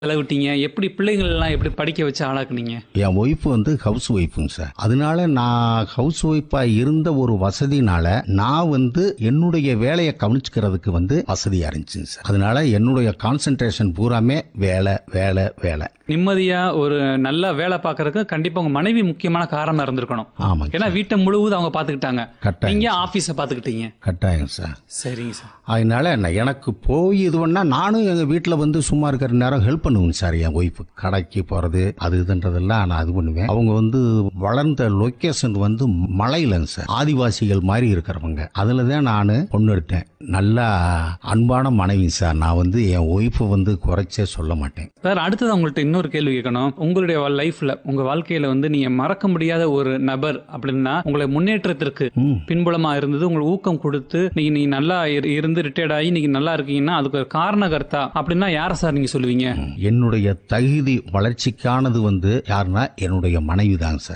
செலவிட்டீங்க எப்படி பிள்ளைகள் எல்லாம் எப்படி படிக்க வச்சு ஆளாக்குனீங்க என் ஒய்ஃப் வந்து ஹவுஸ் ஒய்ஃபுங்க சார் அதனால நான் ஹவுஸ் ஒய்ஃபாக இருந்த ஒரு வசதினால நான் வந்து என்னுடைய வேலையை கவனிச்சுக்கிறதுக்கு வந்து வசதியாக இருந்துச்சுங்க சார் அதனால என்னுடைய கான்சென்ட்ரேஷன் பூராமே வேலை வேலை வேலை நிம்மதியா ஒரு நல்ல வேலை பார்க்கறதுக்கு கண்டிப்பா உங்க மனைவி முக்கியமான காரணம் இருந்திருக்கணும் ஆமாங்க ஏன்னா வீட்டை முழுவதும் அவங்க பாத்துக்கிட்டாங்க கட்டாயம் நீங்க ஆபீஸ பாத்துக்கிட்டீங்க கட்டாயம் சார் சரிங்க சார் அதனால நான் எனக்கு போய் இது பண்ணா நானும் எங்கள் வீட்டில் வந்து சும்மா இருக்கிற நேரம் ஹெல்ப் பண்ணுவேங்க சார் என் ஒய்ஃபு கடைக்கு போகிறது அது இதுன்றதெல்லாம் நான் அது பண்ணுவேன் அவங்க வந்து வளர்ந்த லொக்கேஷன் வந்து மலையிலங்க சார் ஆதிவாசிகள் மாதிரி இருக்கிறவங்க அதில் தான் நான் பொண்ணு எடுத்தேன் நல்லா அன்பான மனைவி சார் நான் வந்து என் ஒய்ஃபை வந்து குறைச்சே சொல்ல மாட்டேன் சார் அடுத்தது உங்கள்ட்ட இன்னொரு கேள்வி கேட்கணும் உங்களுடைய லைஃப்ல உங்க வாழ்க்கையில வந்து நீங்க மறக்க முடியாத ஒரு நபர் அப்படின்னா உங்களை முன்னேற்றத்திற்கு ம். பின்புலமா இருந்தது உங்களுக்கு ஊக்கம் கொடுத்து நீங்க நீங்க நல்லா இரு- இருந்து ரிட்டையர்ட் ஆகி நீங்க நல்லா இருக்கீங்கன்னா அதுக்கு ஒரு காரணகர்த்தா அப்படின்னா யார சார் நீங்க சொல்லுவீங்க என்னுடைய தகுதி வளர்ச்சிக்கானது வந்து யாருன்னா என்னுடைய மனைவி தாங்க சார்